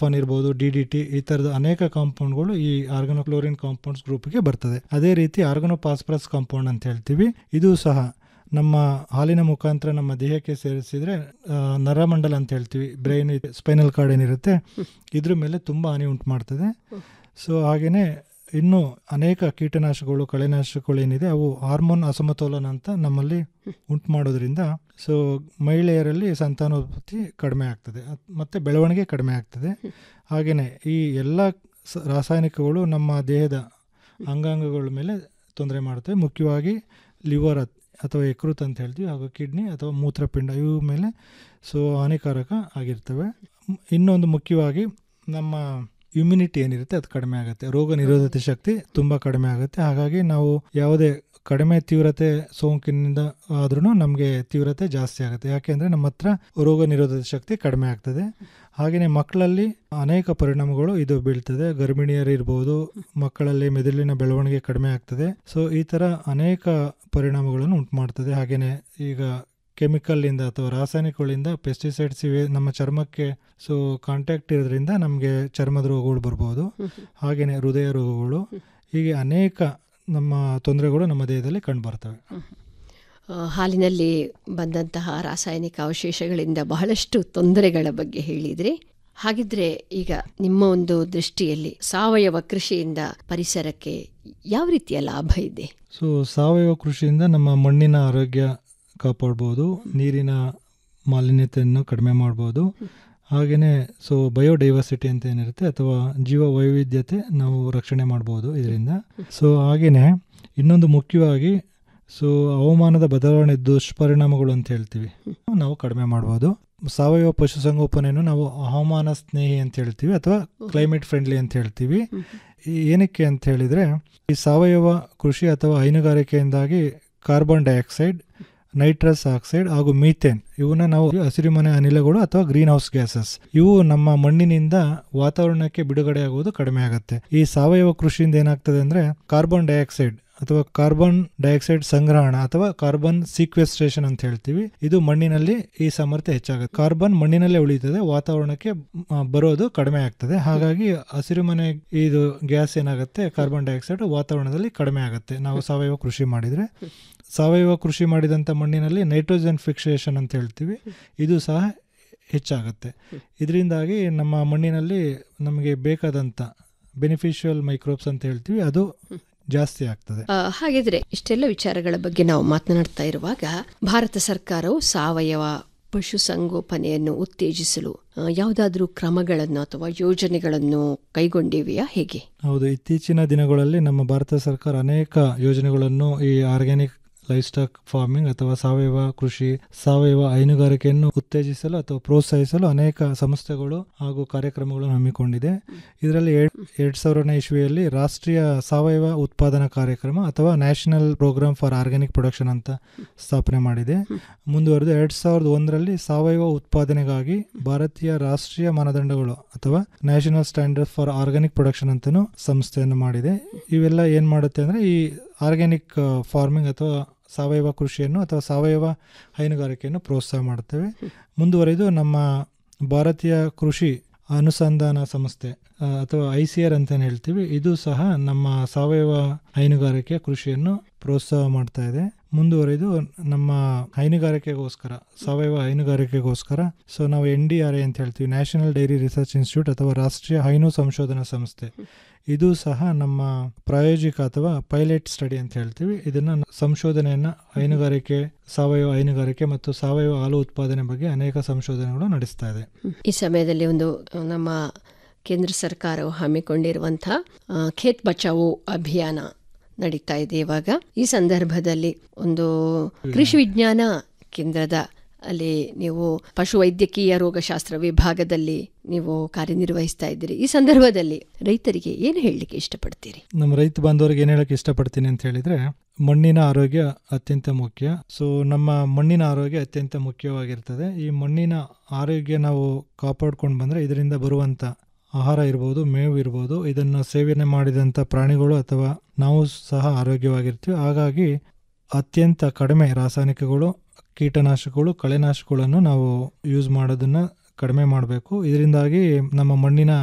ಸಲ್ಫಾನ್ ಇರ್ಬೋದು D D T ಈ ಥರದ ಅನೇಕ ಕಾಂಪೌಂಡ್ಗಳು ಈ ಆರ್ಗನೋಕ್ಲೋರಿನ್ ಕಾಂಪೌಂಡ್ಸ್ ಗ್ರೂಪ್ಗೆ ಬರ್ತದೆ ಅದೇ ರೀತಿ ಆರ್ಗನೋಪಾಸ್ಪರಸ್ ಕಾಂಪೌಂಡ್ ಅಂತ ಹೇಳ್ತೀವಿ ಇದು ಸಹ ನಮ್ಮ ಹಾಲಿನ ಮುಖಾಂತರ ನಮ್ಮ ದೇಹಕ್ಕೆ ಸೇರಿಸಿದ್ರೆ ಆ, ನರಮಂಡಲ ಅಂತ ಹೇಳ್ತೀವಿ ಬ್ರೈನ್ ಸ್ಪೈನಲ್ ಕಾರ್ಡ್ ಏನಿರುತ್ತೆ ಇದ್ರ ಮೇಲೆ ತುಂಬ ಹಾನಿ ಉಂಟು ಮಾಡ್ತದೆ ಸೊ ಹಾಗೆಯೇ ಇನ್ನು ಅನೇಕ ಕೀಟನಾಶಕಗಳು ಕಳೆನಾಶಕಗಳು ಏನಿದೆ ಅವು ಹಾರ್ಮೋನ್ ಅಸಮತೋಲನ ಅಂತ ನಮ್ಮಲ್ಲಿ ಉಂಟು ಮಾಡೋದ್ರಿಂದ ಸೊ ಮಹಿಳೆಯರಲ್ಲಿ ಸಂತಾನೋತ್ಪತ್ತಿ ಕಡಿಮೆ ಆಗ್ತದೆ ಅತ್- ಮತ್ತೆ ಬೆಳವಣಿಗೆ ಕಡಿಮೆ ಆಗ್ತದೆ ಹಾಗೆಯೇ ಈ ಎಲ್ಲ ಸ- ರಾಸಾಯನಿಕಗಳು ನಮ್ಮ ದೇಹದ ಅಂಗಾಂಗಗಳ ಮೇಲೆ ತೊಂದರೆ ಮಾಡ್ತವೆ ಮುಖ್ಯವಾಗಿ ಲಿವರ್ ಅತ್- ಅಥವಾ ಯಕೃತ್ ಅಂತ ಹೇಳ್ತೀವಿ ಹಾಗೂ ಕಿಡ್ನಿ ಅಥವಾ ಮೂತ್ರಪಿಂಡ ಇವು ಮೇಲೆ ಸೊ ಹಾನಿಕಾರಕ ಆಗಿರ್ತವೆ ಮ್- ಇನ್ನೊಂದು ಮುಖ್ಯವಾಗಿ ನಮ್ಮ ಇಮ್ಯುನಿಟಿ ಏನಿರುತ್ತೆ ಅದು ಕಡಿಮೆ ಆಗುತ್ತೆ ರೋಗ ನಿರೋಧಕ ಶಕ್ತಿ ತುಂಬ ಕಡಿಮೆ ಆಗುತ್ತೆ ಹಾಗಾಗಿ ನಾವು ಯಾವುದೇ ಕಡಿಮೆ ತೀವ್ರತೆ ಸೋಂಕಿನಿಂದ ಆದ್ರೂ ನಮಗೆ ತೀವ್ರತೆ ಜಾಸ್ತಿ ಆಗುತ್ತೆ ಯಾಕೆಂದರೆ ನಮ್ಮ ಹತ್ರ ರೋಗ ನಿರೋಧಕ ಶಕ್ತಿ ಕಡಿಮೆ ಆಗ್ತದೆ ಹಾಗೆಯೇ ಮಕ್ಕಳಲ್ಲಿ ಅನೇಕ ಪರಿಣಾಮಗಳು ಇದು ಬೀಳ್ತದೆ ಗರ್ಭಿಣಿಯರಿರ್ಬೋದು ಮಕ್ಕಳಲ್ಲಿ ಮೆದುಳಿನ ಬೆಳವಣಿಗೆ ಕಡಿಮೆ ಆಗ್ತದೆ ಸೊ ಈ ಥರ ಅನೇಕ ಪರಿಣಾಮಗಳನ್ನು ಉಂಟು ಮಾಡ್ತದೆ ಹಾಗೆಯೇ ಈಗ ಕೆಮಿಕಲ್ಲಿಂದ ಅಥವಾ ರಾಸಾಯನಿಕಗಳಿಂದ ಪೆಸ್ಟಿಸೈಡ್ಸ್ ಇವೆ ನಮ್ಮ ಚರ್ಮಕ್ಕೆ ಸೊ ಕಾಂಟ್ಯಾಕ್ಟ್ ಇರೋದ್ರಿಂದ ನಮಗೆ ಚರ್ಮದ ರೋಗಗಳು ಬರ್ಬೋದು ಹಾಗೆಯೇ ಹೃದಯ ರೋಗಗಳು ಹೀಗೆ ಅನೇಕ ನಮ್ಮ ತೊಂದರೆಗಳು ನಮ್ಮ ದೇಹದಲ್ಲಿ ಕಂಡುಬರ್ತವೆ ಆ, ಹಾಲಿನಲ್ಲಿ ಬಂದಂತಹ ರಾಸಾಯನಿಕ ಅವಶೇಷಗಳಿಂದ ಬಹಳಷ್ಟು ತೊಂದರೆಗಳ ಬಗ್ಗೆ ಹೇಳಿದ್ರಿ ಹಾಗಿದ್ರೆ ಈಗ ನಿಮ್ಮ ಒಂದು ದೃಷ್ಟಿಯಲ್ಲಿ ಸಾವಯವ ಕೃಷಿಯಿಂದ ಪರಿಸರಕ್ಕೆ ಯಾವ ರೀತಿಯ ಲಾಭ ಇದೆ ಸೊ ಸಾವಯವ ಕೃಷಿಯಿಂದ ನಮ್ಮ ಮಣ್ಣಿನ ಆರೋಗ್ಯ ಕಾಪಾಡ್ಬೋದು ನೀರಿನ ಮಾಲಿನ್ಯತೆಯನ್ನು ಕಡಿಮೆ ಮಾಡ್ಬೋದು ಹಾಗೆಯೇ ಸೊ ಬಯೋಡೈವರ್ಸಿಟಿ ಅಂತ ಏನಿರುತ್ತೆ ಅಥವಾ ಜೀವ ವೈವಿಧ್ಯತೆ ನಾವು ರಕ್ಷಣೆ ಮಾಡ್ಬೋದು ಇದರಿಂದ ಸೊ ಹಾಗೆಯೇ ಇನ್ನೊಂದು ಮುಖ್ಯವಾಗಿ ಸೊ ಹವಾಮಾನದ ಬದಲಾವಣೆ ದುಷ್ಪರಿಣಾಮಗಳು ಅಂತ ಹೇಳ್ತೀವಿ ನಾವು ಕಡಿಮೆ ಮಾಡ್ಬೋದು ಸಾವಯವ ಪಶುಸಂಗೋಪನೆಯನ್ನು ನಾವು ಹವಾಮಾನ ಸ್ನೇಹಿ ಅಂತ ಹೇಳ್ತೀವಿ ಅಥವಾ ಕ್ಲೈಮೇಟ್ ಫ್ರೆಂಡ್ಲಿ ಅಂತ ಹೇಳ್ತೀವಿ ಈ ಏನಕ್ಕೆ ಅಂತ ಹೇಳಿದರೆ ಈ ಸಾವಯವ ಕೃಷಿ ಅಥವಾ ಹೈನುಗಾರಿಕೆಯಿಂದಾಗಿ ಕಾರ್ಬನ್ ಡೈಆಕ್ಸೈಡ್ ನೈಟ್ರಸ್ ಆಕ್ಸೈಡ್ ಹಾಗೂ ಮೀಥೇನ್ ಇವನ್ನ ನಾವು ಹಸಿರುಮನೆ ಅನಿಲಗಳು ಅಥವಾ ಗ್ರೀನ್ ಹೌಸ್ ಗ್ಯಾಸಸ್ ಇವು ನಮ್ಮ ಮಣ್ಣಿನಿಂದ ವಾತಾವರಣಕ್ಕೆ ಬಿಡುಗಡೆ ಆಗುವುದು ಕಡಿಮೆ ಆಗುತ್ತೆ ಈ ಸಾವಯವ ಕೃಷಿಯಿಂದ ಏನಾಗ್ತದೆ ಅಂದ್ರೆ ಕಾರ್ಬನ್ ಡೈಆಕ್ಸೈಡ್ ಅಥವಾ ಕಾರ್ಬನ್ ಡೈಆಕ್ಸೈಡ್ ಸಂಗ್ರಹಣ ಅಥವಾ ಕಾರ್ಬನ್ ಸೀಕ್ವೆಸ್ಟ್ರೇಷನ್ ಅಂತ ಹೇಳ್ತೀವಿ ಇದು ಮಣ್ಣಿನಲ್ಲಿ ಈ ಸಾಮರ್ಥ್ಯ ಹೆಚ್ಚಾಗುತ್ತೆ ಕಾರ್ಬನ್ ಮಣ್ಣಿನಲ್ಲೇ ಉಳಿತದೆ ವಾತಾವರಣಕ್ಕೆ ಆ, ಬರೋದು ಕಡಿಮೆ ಆಗ್ತದೆ ಹಾಗಾಗಿ ಹಸಿರುಮನೆ ಇದು ಗ್ಯಾಸ್ ಏನಾಗುತ್ತೆ ಕಾರ್ಬನ್ ಡೈಆಕ್ಸೈಡ್ ವಾತಾವರಣದಲ್ಲಿ ಕಡಿಮೆ ಆಗುತ್ತೆ ನಾವು ಸಾವಯವ ಕೃಷಿ ಮಾಡಿದ್ರೆ ಸಾವಯವ ಕೃಷಿ ಮಾಡಿದಂಥ ಮಣ್ಣಿನಲ್ಲಿ ನೈಟ್ರೋಜನ್ ಫಿಕ್ಸೇಷನ್ ಅಂತ ಹೇಳ್ತೀವಿ ಇದು ಸಹ ಹೆಚ್ಚಾಗುತ್ತೆ ಇದರಿಂದಾಗಿ ನಮ್ಮ ಮಣ್ಣಿನಲ್ಲಿ ನಮಗೆ ಬೇಕಾದಂಥ ಬೆನಿಫಿಷಿಯಲ್ ಮೈಕ್ರೋಬ್ಸ್ ಅಂತ ಹೇಳ್ತೀವಿ ಅದು ಜಾಸ್ತಿ ಆಗ್ತದೆ ಆ, ಹಾಗಿದ್ರೆ ಇಷ್ಟೆಲ್ಲ ವಿಚಾರಗಳ ಬಗ್ಗೆ ನಾವು ಮಾತನಾಡ್ತಾ ಇರುವಾಗ ಭಾರತ ಸರ್ಕಾರವು ಸಾವಯವ ಪಶುಸಂಗೋಪನೆಯನ್ನು ಉತ್ತೇಜಿಸಲು ಆ, ಯಾವುದಾದ್ರೂ ಕ್ರಮಗಳನ್ನು ಅಥವಾ ಯೋಜನೆಗಳನ್ನು ಕೈಗೊಂಡಿವೆಯಾ ಹೇಗೆ ಹೌದು ಇತ್ತೀಚಿನ ದಿನಗಳಲ್ಲಿ ನಮ್ಮ ಭಾರತ ಸರ್ಕಾರ ಅನೇಕ ಯೋಜನೆಗಳನ್ನು ಈ ಆರ್ಗ್ಯಾನಿಕ್ ಲೈಫ್ ಸ್ಟಾಕ್ ಫಾರ್ಮಿಂಗ್ ಅಥವಾ ಸಾವಯವ ಕೃಷಿ ಸಾವಯವ ಹೈನುಗಾರಿಕೆಯನ್ನು ಉತ್ತೇಜಿಸಲು ಅಥವಾ ಪ್ರೋತ್ಸಾಹಿಸಲು ಅನೇಕ ಸಂಸ್ಥೆಗಳು ಹಾಗೂ ಕಾರ್ಯಕ್ರಮಗಳನ್ನು ಹಮ್ಮಿಕೊಂಡಿದೆ ಇದರಲ್ಲಿ ಎರಡ್ ಎರಡ್ ಸಾವಿರನೇ ಇಸ್ವಿಯಲ್ಲಿ ರಾಷ್ಟ್ರೀಯ ಸಾವಯವ ಉತ್ಪಾದನಾ ಕಾರ್ಯಕ್ರಮ ಅಥವಾ national programme for organic production ಅಂತ ಸ್ಥಾಪನೆ ಮಾಡಿದೆ ಮುಂದುವರೆದು ಎರಡ್ ಸಾವಿರದ ಒಂದರಲ್ಲಿ ಸಾವಯವ ಉತ್ಪಾದನೆಗಾಗಿ ಭಾರತೀಯ ರಾಷ್ಟ್ರೀಯ ಮಾನದಂಡಗಳು ಅಥವಾ national standard for organic production ಅಂತಲೂ ಸಂಸ್ಥೆಯನ್ನು ಮಾಡಿದೆ ಇವೆಲ್ಲ ಏನು ಮಾಡುತ್ತೆ ಅಂದರೆ ಈ ಆರ್ಗ್ಯಾನಿಕ್ ಫಾರ್ಮಿಂಗ್ ಅಥವಾ ಸಾವಯವ ಕೃಷಿಯನ್ನು ಅಥವಾ ಸಾವಯವ ಹೈನುಗಾರಿಕೆಯನ್ನು ಪ್ರೋತ್ಸಾಹ ಮಾಡುತ್ತೇವೆ ಮುಂದುವರೆದು ನಮ್ಮ ಭಾರತೀಯ ಕೃಷಿ ಅನುಸಂಧಾನ ಸಂಸ್ಥೆ ಆ, ಅಥವಾ ಐ ಸಿ ಆರ್ ಅಂತ ಹೇಳ್ತೀವಿ ಇದು ಸಹ ನಮ್ಮ ಸಾವಯವ ಹೈನುಗಾರಿಕೆ ಕೃಷಿಯನ್ನು ಪ್ರೋತ್ಸಾಹ ಮಾಡ್ತಾ ಇದೆ ಮುಂದುವರೆದು ನಮ್ಮ ಹೈನುಗಾರಿಕೆಗೋಸ್ಕರ ಸಾವಯವ ಹೈನುಗಾರಿಕೆಗೋಸ್ಕರ ಸೊ ನಾವು ಎನ್ ಡಿ ಆರ್ ಎ ಅಂತ ಹೇಳ್ತೀವಿ ನ್ಯಾಷನಲ್ ಡೈರಿ ರಿಸರ್ಚ್ ಇನ್ಸ್ಟಿಟ್ಯೂಟ್ ಅಥವಾ ರಾಷ್ಟ್ರೀಯ ಹೈನು ಸಂಶೋಧನಾ ಸಂಸ್ಥೆ ಇದು ಸಹ ನಮ್ಮ ಪ್ರಾಯೋಜಿಕ ಅಥವಾ ಪೈಲಟ್ ಸ್ಟಡಿ ಅಂತ ಹೇಳ್ತೀವಿ ಇದನ್ನ ಸಂಶೋಧನೆಯನ್ನ ಹೈನುಗಾರಿಕೆ ಸಾವಯವ ಹೈನುಗಾರಿಕೆ ಮತ್ತು ಸಾವಯವ ಹಾಲು ಉತ್ಪಾದನೆ ಬಗ್ಗೆ ಅನೇಕ ಸಂಶೋಧನೆಗಳು ನಡೆಸ್ತಾ ಇದೆ ಈ ಸಮಯದಲ್ಲಿ ಒಂದು ಆ, ನಮ್ಮ ಕೇಂದ್ರ ಸರ್ಕಾರವು ಹಮ್ಮಿಕೊಂಡಿರುವಂಥ ಆ, ಖೇತ್ ಬಚಾವೋ ಅಭಿಯಾನ ನಡೀತಾ ಇದೆ ಇವಾಗ ಈ ಸಂದರ್ಭದಲ್ಲಿ ಒಂದು ಕೃಷಿ ವಿಜ್ಞಾನ ಕೇಂದ್ರದ ಅಲ್ಲಿ ನೀವು ಪಶುವೈದ್ಯಕೀಯ ರೋಗಶಾಸ್ತ್ರ ವಿಭಾಗದಲ್ಲಿ ನೀವು ಕಾರ್ಯನಿರ್ವಹಿಸ್ತಾ ಇದ್ದೀರಿ ಈ ಸಂದರ್ಭದಲ್ಲಿ ರೈತರಿಗೆ ಏನು ಹೇಳಲಿಕ್ಕೆ ಇಷ್ಟಪಡ್ತೀರಿ ನಮ್ಮ ರೈತ ಬಾಂಧವರಿಗೆ ಏನು ಹೇಳಕ್ಕೆ ಇಷ್ಟಪಡ್ತೀನಿ ಅಂತ ಹೇಳಿದ್ರೆ ಮಣ್ಣಿನ ಆರೋಗ್ಯ ಅತ್ಯಂತ ಮುಖ್ಯ ಸೊ ನಮ್ಮ ಮಣ್ಣಿನ ಆರೋಗ್ಯ ಅತ್ಯಂತ ಮುಖ್ಯವಾಗಿರ್ತದೆ ಈ ಮಣ್ಣಿನ ಆರೋಗ್ಯ ನಾವು ಕಾಪಾಡ್ಕೊಂಡು ಬಂದರೆ ಇದರಿಂದ ಬರುವಂಥ ಆಹಾರ ಇರ್ಬೋದು ಮೇವು ಇರ್ಬೋದು ಇದನ್ನು ಸೇವನೆ ಮಾಡಿದಂಥ ಪ್ರಾಣಿಗಳು ಅಥವಾ ನಾವು ಸಹ ಆರೋಗ್ಯವಾಗಿರ್ತೀವಿ ಹಾಗಾಗಿ ಅತ್ಯಂತ ಕಡಿಮೆ ರಾಸಾಯನಿಕಗಳು ಕೀಟನಾಶಕಗಳು ಕಳೆನಾಶಕಗಳನ್ನು ನಾವು ಯೂಸ್ ಮಾಡೋದನ್ನ ಕಡಿಮೆ ಮಾಡಬೇಕು ಇದರಿಂದಾಗಿ ನಮ್ಮ ಮಣ್ಣಿನ